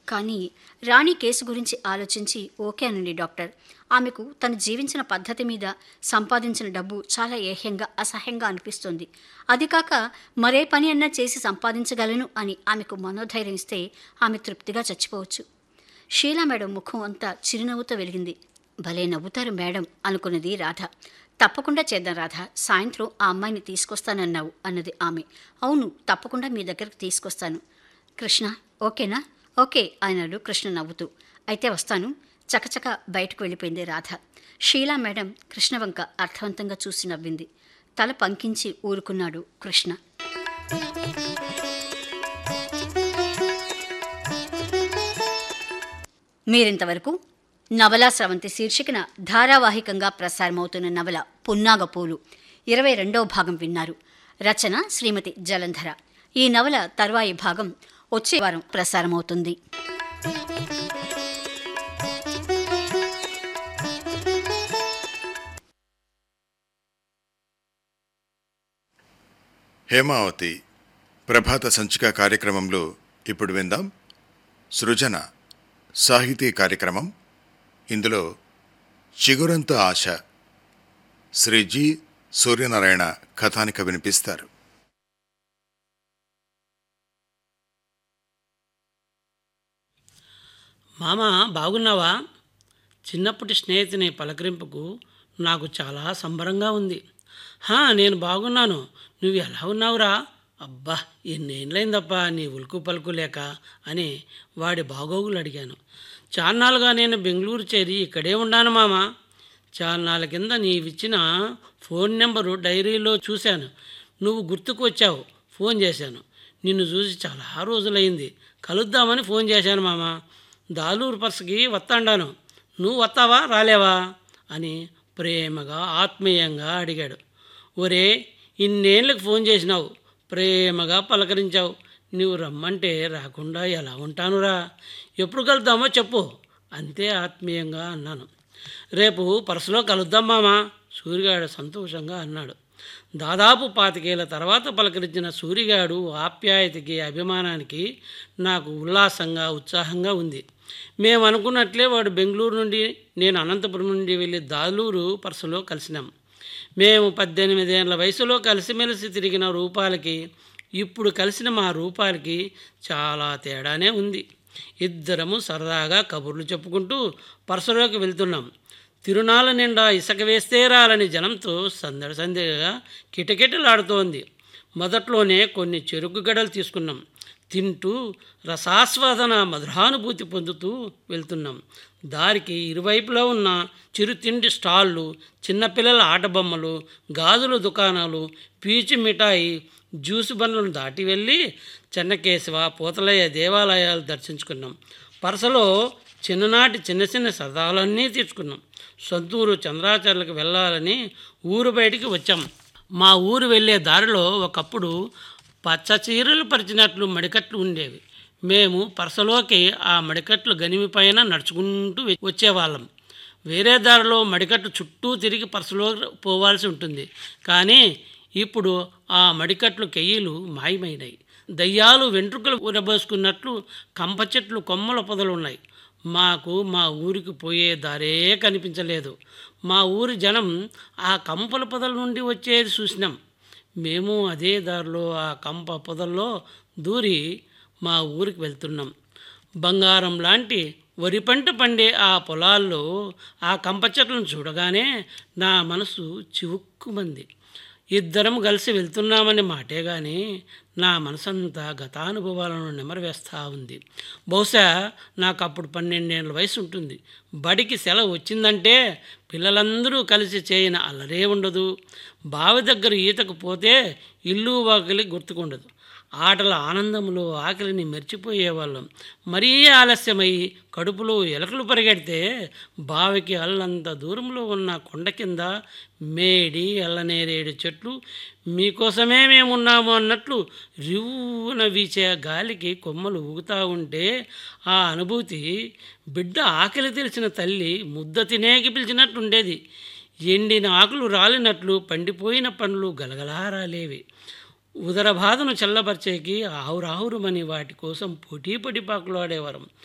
కానీ రాణి కేసు గురించి ఆలోచించి ఓకే అనండి డాక్టర్ ఆమెకు తను జీవించిన పద్ధతి మీద సంపాదించిన డబ్బు చాలా ఏహ్యంగా అసహ్యంగా అనిపిస్తుంది అది కాక మరే పని అన్నా చేసి సంపాదించగలను అని ఆమెకు మనోధైర్యం ఇస్తే ఆమె తృప్తిగా చచ్చిపోవచ్చు షీలా మేడం ముఖం అంతా చిరునవ్వుతో వెలిగింది భలే నవ్వుతారు మేడం అనుకున్నది రాధ తప్పకుండా చేద్దాం రాధ సాయంత్రం ఆ అమ్మాయిని తీసుకొస్తానన్నావు అన్నది ఆమె అవును తప్పకుండా మీ దగ్గరకు తీసుకొస్తాను కృష్ణ ఓకేనా ఓకే అన్నాడు కృష్ణ నవ్వుతూ అయితే వస్తాను చకచక బయటకు వెళ్ళిపోయింది రాధ షీలా మేడం కృష్ణ వంక అర్థవంతంగా చూసి నవ్వింది తల పంకించి ఊరుకున్నాడు కృష్ణ మీరింతవరకు నవలా స్రవంతి శీర్షికన ధారావాహికంగా ప్రసారమవుతున్న నవల పున్నాగపూలు ఇరవై రెండవ భాగం విన్నారు రచన శ్రీమతి జలంధర ఈ నవల తర్వాయి భాగం వచ్చే వారం ప్రసారమవుతుంది హేమావతి ప్రభాత సంచిక కార్యక్రమంలో ఇప్పుడు విందాం సృజన సాహితీ కార్యక్రమం ఇందులో చిగురంత ఆశ శ్రీ జి సూర్యనారాయణ కథానిక వినిపిస్తారు మామ బాగున్నావా చిన్నప్పటి స్నేహితుని పలకరింపుకు నాకు చాలా సంబరంగా ఉంది హా నేను బాగున్నాను నువ్వు ఎలా ఉన్నావురా అబ్బా ఎన్నేళ్ళైందప్పా నీ ఉలుకు పలుకు లేక అని వాడి బాగోగులు అడిగాను చాన్నాళ్ళుగా నేను బెంగళూరు చేరి ఇక్కడే ఉన్నాను మామ చాన్నాళ్ళ కింద నీవిచ్చిన ఫోన్ నెంబరు డైరీలో చూశాను నువ్వు గుర్తుకు వచ్చావు ఫోన్ చేశాను నిన్ను చూసి చాలా రోజులైంది కలుద్దామని ఫోన్ చేశాను మామ దాలూరు పర్సుకి వస్తాండాను నువ్వు వస్తావా రాలేవా అని ప్రేమగా ఆత్మీయంగా అడిగాడు ఒరే ఇన్నేళ్ళకి ఫోన్ చేసినావు ప్రేమగా పలకరించావు నువ్వు రమ్మంటే రాకుండా ఎలా ఉంటానురా ఎప్పుడు కలుద్దామో చెప్పు అంతే ఆత్మీయంగా అన్నాను రేపు పర్సులో కలుద్దాం మామా సూర్యగాడు సంతోషంగా అన్నాడు దాదాపు పాతికేళ్ల తర్వాత పలకరించిన సూరిగాడు ఆప్యాయతకి అభిమానానికి నాకు ఉల్లాసంగా ఉత్సాహంగా ఉంది మేము అనుకున్నట్లే వాడు బెంగళూరు నుండి నేను అనంతపురం నుండి వెళ్ళి దాలూరు పర్సులో కలిసినాం మేము పద్దెనిమిది ఏళ్ళ వయసులో కలిసిమెలిసి తిరిగిన రూపాలకి ఇప్పుడు కలిసిన మా రూపాలకి చాలా తేడానే ఉంది ఇద్దరము సరదాగా కబుర్లు చెప్పుకుంటూ పర్సులోకి వెళ్తున్నాం తిరునాళ్ళ నిండా ఇసుక వేస్తే రాలని జనంతో సందడి సందడిగా కిటకిటలాడుతోంది మొదట్లోనే కొన్ని చెరుకు గడలు తీసుకున్నాం తింటూ రసాస్వాదన మధురానుభూతి పొందుతూ వెళ్తున్నాం దారికి ఇరువైపులా ఉన్న చిరుతిండి స్టాళ్ళు చిన్నపిల్లల ఆటబొమ్మలు గాజుల దుకాణాలు పీచు మిఠాయి జ్యూసు బండ్లను దాటి వెళ్ళి చెన్నకేశవ పోతలయ్య దేవాలయాలు దర్శించుకున్నాం పరసలో చిన్ననాటి చిన్న చిన్న సరదాలన్నీ తీర్చుకున్నాం సొంతూరు చంద్రాచార్యులకు వెళ్ళాలని ఊరు బయటికి వచ్చాం మా ఊరు వెళ్ళే దారిలో ఒకప్పుడు పచ్చ చీరలు పరిచినట్లు మడికట్లు ఉండేవి మేము పరసలోకి ఆ మడికట్లు గనిమి పైన నడుచుకుంటూ వె- వచ్చేవాళ్ళం వేరే దారిలో మడికట్టు చుట్టూ తిరిగి పరసలో పోవాల్సి ఉంటుంది కానీ ఇప్పుడు ఆ మడికట్లు కెయ్యిలు మాయమైనాయి దయ్యాలు వెంట్రుకలు ఉరబోసుకున్నట్లు కంప చెట్లు కొమ్మల పొదలు ఉన్నాయి మాకు మా ఊరికి పోయే దారే కనిపించలేదు మా ఊరి జనం ఆ కంపల పొదల నుండి వచ్చేది చూసినాం మేము అదే దారిలో ఆ కంప పొదల్లో దూరి మా ఊరికి వెళ్తున్నాం బంగారం లాంటి వరి పంట పండే ఆ పొలాల్లో ఆ కంప చెట్లను చూడగానే నా మనసు చివుక్కుమంది ఇద్దరం కలిసి వెళ్తున్నామని మాటే కానీ నా మనసంతా గతానుభవాలను నెమరవేస్తూ ఉంది బహుశా నాకు అప్పుడు పన్నెండేళ్ళ వయసు ఉంటుంది బడికి సెలవు వచ్చిందంటే పిల్లలందరూ కలిసి చేయని అల్లరే ఉండదు బావి దగ్గర ఈతకు పోతే ఇల్లు వాకిలి గుర్తుకుండదు ఆటల ఆనందంలో ఆకలిని మర్చిపోయేవాళ్ళం మరీ ఆలస్యమై కడుపులో ఎలకలు పరిగెడితే బావికి అల్లంత దూరంలో ఉన్న కొండ కింద మేడి ఎల్లనేరేడు చెట్లు మీకోసమే మేమున్నాము అన్నట్లు రివ్వున వీచే గాలికి కొమ్మలు ఊగుతూ ఉంటే ఆ అనుభూతి బిడ్డ ఆకలి తెలిసిన తల్లి ముద్ద తినేకి పిలిచినట్టుండేది ఎండిన ఆకులు రాలినట్లు పండిపోయిన పండ్లు గలగలా రాలేవి ఉదర బాధను చల్లబరిచేకి ఆవురావురమని వాటి కోసం పోటీ పడి పాకులాడేవారం